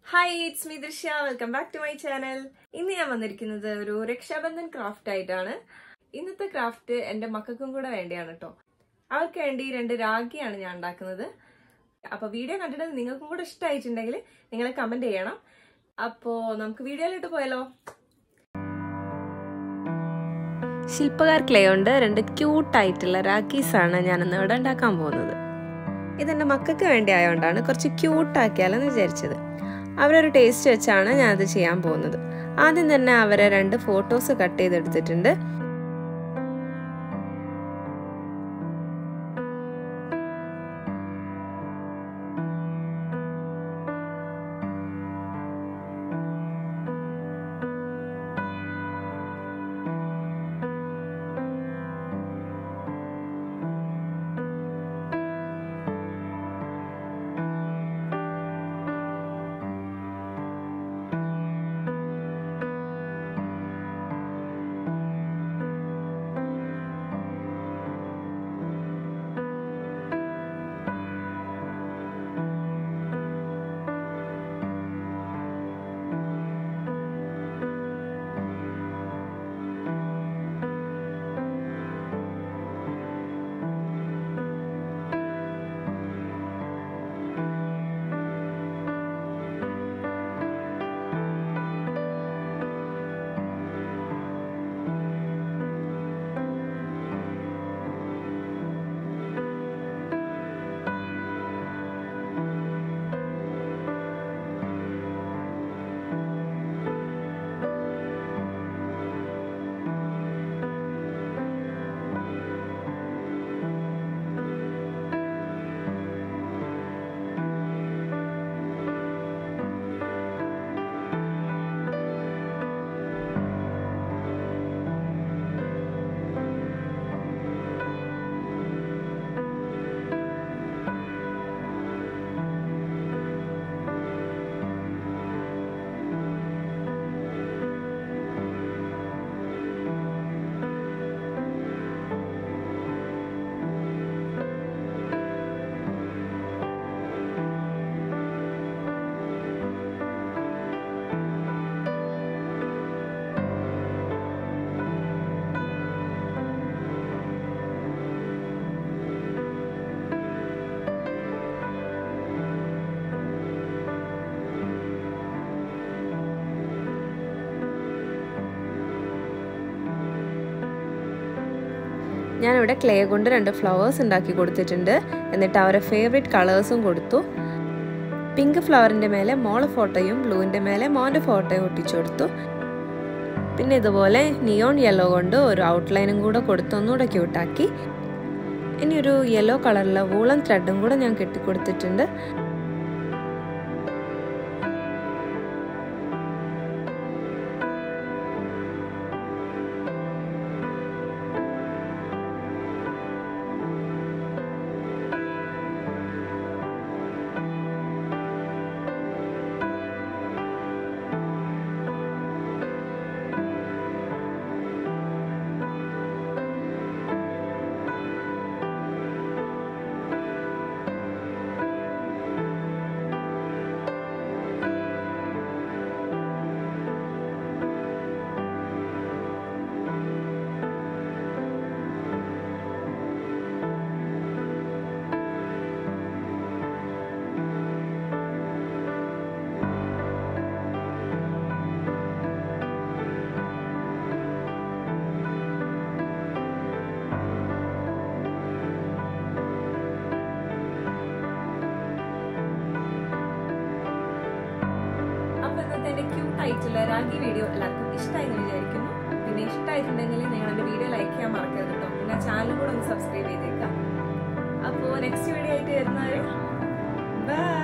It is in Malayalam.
hi it's me Drishya welcome back to my channel ഇന്ന് ഞാൻ വന്നിരിക്കുന്നത് ഒരു രക്ഷാബന്ധൻ ക്രാഫ്റ്റ് ആയിട്ടാണ് ഇന്നത്തെ ക്രാഫ്റ്റ് എൻ്റെ മക്കൾക്കും കൂടെ വേണ്ടിയാണ് കേട്ടോ അവർക്ക് വേണ്ടി രണ്ട് രാഗിയാണ് ഞാൻ ഉണ്ടാക്കുന്നത് അപ്പൊ വീഡിയോ കണ്ടിട്ട് നിങ്ങൾക്കും കൂടെ ഇഷ്ടമായിട്ടുണ്ടെങ്കിൽ നിങ്ങൾ കമന്റ് ചെയ്യണം അപ്പോ നമുക്ക് വീഡിയോയിലോട്ട് പോയാലോ ശില്പകാർ ക്ലേ കൊണ്ട് രണ്ട് ക്യൂട്ടായിട്ടുള്ള റാക്കീസാണ് ഞാനിന്ന് ഇവിടെ ഉണ്ടാക്കാൻ പോകുന്നത് ഇതെൻ്റെ മക്കൾക്ക് വേണ്ടി ആയതുകൊണ്ടാണ് കുറച്ച് ക്യൂട്ടാക്കിയാലെന്ന് വിചാരിച്ചത് അവരൊരു ടേസ്റ്റ് വെച്ചാണ് ഞാനത് ചെയ്യാൻ പോകുന്നത് ആദ്യം തന്നെ അവരെ രണ്ട് ഫോട്ടോസ് കട്ട് ചെയ്തെടുത്തിട്ടുണ്ട് ഞാനിവിടെ ക്ലേ കൊണ്ട് രണ്ട് ഫ്ലവേഴ്സ് ഉണ്ടാക്കി കൊടുത്തിട്ടുണ്ട് എന്നിട്ട് അവരെ ഫേവറേറ്റ് കളേഴ്സും കൊടുത്തു പിങ്ക് ഫ്ലവറിൻ്റെ മേലെ മോളെ ഫോട്ടോയും ബ്ലൂവിൻ്റെ മേലെ മോൻ്റെ ഫോട്ടോയും ഒട്ടിച്ചു കൊടുത്തു പിന്നെ ഇതുപോലെ നിയോൺ യെല്ലോ കൊണ്ട് ഒരു ഔട്ട്ലൈനും കൂടെ കൊടുത്ത് ഒന്നുകൂടെ ക്യൂട്ടാക്കി ഇനി ഒരു യെല്ലോ കളറിലെ വൂളൻ ത്രെഡും കൂടെ ഞാൻ കെട്ടിക്കൊടുത്തിട്ടുണ്ട് അപ്പൊ ഇന്നത്തെ എന്റെ ക്യൂട്ട് ആയിട്ടുള്ള രാഗി വീഡിയോ എല്ലാവർക്കും ഇഷ്ടമായി എന്ന് വിചാരിക്കുന്നു പിന്നെ ഇഷ്ടമായിട്ടുണ്ടെങ്കിൽ നിങ്ങൾ എന്റെ വീഡിയോ ലൈക്ക് ചെയ്യാൻ മറക്കരുത് കേട്ടോ പിന്നെ ചാനൽ കൂടെ ഒന്ന് സബ്സ്ക്രൈബ് ചെയ്തേക്കാം അപ്പോ നെക്സ്റ്റ് വീഡിയോ ആയിട്ട് വരുന്നവരെ ബൈ